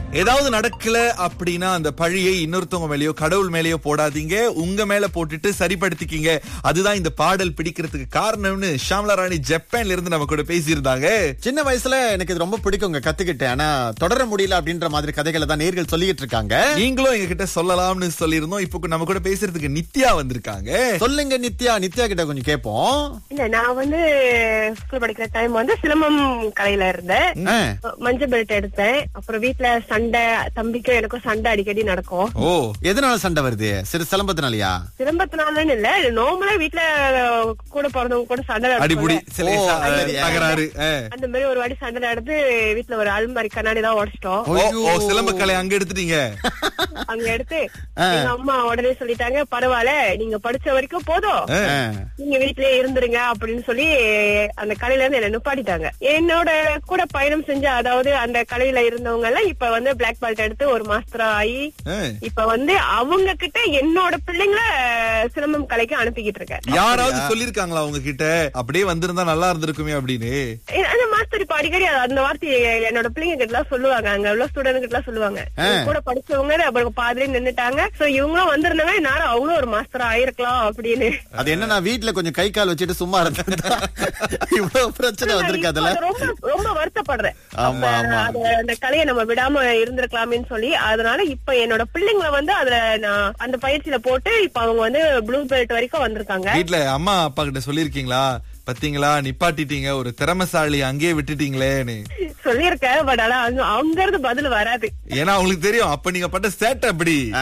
ஏதாவது நடக்கல அப்படின்னா அந்த பழியை இன்னொருத்தவங்க மேலயோ கடவுள் மேலயோ போடாதீங்க உங்க மேல போட்டுட்டு சரிப்படுத்திக்கிங்க அதுதான் இந்த பாடல் பிடிக்கிறதுக்கு காரணம்னு ஷாம்லா ராணி ஜப்பான்ல இருந்து நம்ம கூட பேசியிருந்தாங்க சின்ன வயசுல எனக்கு இது ரொம்ப பிடிக்குங்க கத்துக்கிட்டேன் ஆனா தொடர முடியல அப்படின்ற மாதிரி கதைகளை தான் நேர்கள் சொல்லிட்டு இருக்காங்க நீங்களும் எங்க கிட்ட சொல்லலாம்னு சொல்லியிருந்தோம் இப்போ நம்ம கூட பேசுறதுக்கு நித்யா வந்திருக்காங்க சொல்லுங்க நித்யா நித்யா கிட்ட கொஞ்சம் கேட்போம் இல்ல நான் வந்து ஸ்கூல் படிக்கிற டைம் வந்து சிலம்பம் கலையில இருந்தேன் ஆ, மஞ்சள் பெல்ட் எடுத்தேன் அப்புறம் வீட்ல சண்டை தம்பிக்கும் எனக்கும் சண்டை அடிக்கடி நடக்கும் ஓ எதனால சண்டை வருது சிறு சிலம்பத்தினாலயா சிலம்பத்தினாலன்னு இல்ல நார்மலா வீட்ல கூட பிறந்தவங்க கூட சண்டை அடிபுடி நடக்கும் சில ஓ, ச- சரி. தகராறு ஆ. அந்த மாதிரி ஒரு வாட்டி சண்டை நடந்து வீட்ல ஒரு அல்மாரி கண்ணாடி தான் உடைச்சிட்டோம் ஓ, ஓ சிலம்ப கலை அங்க எடுத்துட்டீங்க அங்க எடுத்து எங்க அம்மா உடனே சொல்லிட்டாங்க பரவாயில்ல நீங்க படிச்ச வரைக்கும் போதும் ஆ. ஆ, நீங்க வீட்லயே இருந்துருங்க அப்படின்னு சொல்லி அந்த கலையில இருந்து என்ன நிப்பாட்டிட்டாங்க என்னோட கூட பயணம் செஞ்ச அதாவது அந்த கலையில இருந்தவங்க எல்லாம் இப்ப வந்து பிளாக் பெல்ட் எடுத்து ஒரு மாஸ்டரா ஆகி ஆ. இப்ப வந்து அவங்க கிட்ட என்னோட பிள்ளைங்கள சிலம்பம் கலைக்கு அனுப்பிக்கிட்டு இருக்கேன் யாராவது சொல்லிருக்காங்களா உங்ககிட்ட அப்படியே வந்திருந்தா நல்லா இருந்திருக்குமே அப்படின்னு ஏ, அந்த மாஸ்டர் இப்ப அடிக்கடி அந்த வார்த்தையை என்னோட பிள்ளைங்க கிட்ட எல்லாம் சொல்லுவாங்க அங்க உள்ள ஸ்டூடெண்ட் கிட்ட எல்லாம் சொல்லுவாங்க என் கூட படிச்சவங்க அப்புறம் பாதிலே நின்னுட்டாங்க சோ இவங்களும் வந்திருந்தாங்க நானும் அவங்களும் ஒரு மாஸ்டரா ஆயிருக்கலாம் அப்படின்னு அது என்ன நான் வீட்டுல கொஞ்சம் கை கால் வச்சுட்டு சும்மா இருந்தேன் இவ்வளவு பிரச்சனை வந்திருக்கு அதுல இப்ப அது ரொம்ப ரொம்ப வருத்தப்படுறேன் ஆமா, அப்ப ஆமா. அது அந்த கலையை நம்ம விடாம இருந்திருக்கலாமேன்னு சொல்லி அதனால இப்ப என்னோட பிள்ளைங்களை வந்து அதுல நான் அந்த பயிற்சியில போட்டு இப்ப அவங்க வந்து ப்ளூ பெல்ட் வரைக்கும் வந்திருக்காங்க வீட்ல அம்மா அப்பா கிட்ட சொல்லிருக்கீங்களா பாத்தீங்களா நிப்பாட்டிட்டீங்க ஒரு திறமசாலி அங்கேயே விட்டுட்டீங்களேன்னு சொல்லியிருக்கேன் பட் ஆனா அங்க அங்க இருந்து பதில் வராது ஏன்னா அவங்களுக்கு தெரியும் அப்ப நீங்க பட்ட சேட்டை அப்படி ஆ.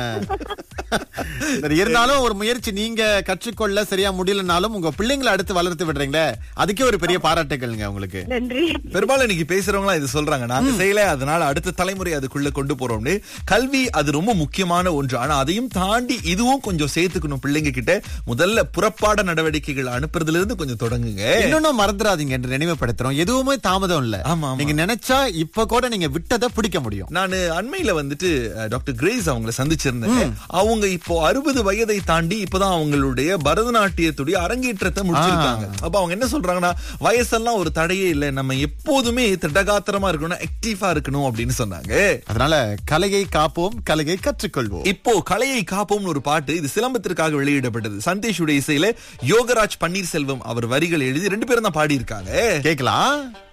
சரி, இருந்தாலும் ஒரு முயற்சி நீங்க கற்றுக்கொள்ள சரியா முடியலனாலும் உங்க பிள்ளைங்களை அடுத்து வளர்த்து விடுறீங்களே அதுக்கே ஒரு பெரிய பாராட்டுகள்ங்க உங்களுக்கு நன்றி பெரும்பாலும் இன்னைக்கு பேசுறவங்க இது சொல்றாங்க நாங்க செய்யல அதனால அடுத்த தலைமுறை அதுக்குள்ள கொண்டு போறோம்னு கல்வி அது ரொம்ப முக்கியமான ஒன்று ஆனா அதையும் தாண்டி இதுவும் கொஞ்சம் சேர்த்துக்கணும் பிள்ளைங்க கிட்ட முதல்ல புறப்பாட நடவடிக்கைகள் அனுப்புறதுல இருந்து கொஞ்சம் தொடங்குங்க இன்னொன்னும் மறந்துடாதீங்க என்று நினைவுபடுத்துறோம் எதுவுமே தாமதம் இல்ல ஆமா, ஆமா. நீங்க நினைச்சா இப்ப கூட நீங்க விட்டதை பிடிக்க முடியும் நான் அண்மையில வந்துட்டு அஹ், டாக்டர் கிரேஸ் அவங்கள சந்திச்சிருந்தேன் அவங்க இப்போ அறுபது வயதை தாண்டி இப்பதான் அவங்களுடைய பரதநாட்டியத்துடைய அரங்கேற்றத்தை முடிச்சிருக்காங்க அப்ப அவங்க என்ன சொல்றாங்கன்னா வயசெல்லாம் ஒரு தடையே இல்லை நம்ம எப்போதுமே திடகாத்திரமா இருக்கணும் ஆக்டிவா இருக்கணும் அப்படின்னு சொன்னாங்க அதனால கலையை காப்போம் கலையை கற்றுக்கொள்வோம் இப்போ கலையை காப்போம்னு ஒரு பாட்டு இது சிலம்பத்திற்காக வெளியிடப்பட்டது சந்தேஷுடைய இசையில யோகராஜ் பன்னீர்செல்வம் அவர் வரிகள் எழுதி ரெண்டு பேரும் தான் பாடியிருக்காங்க கேக்கலாம்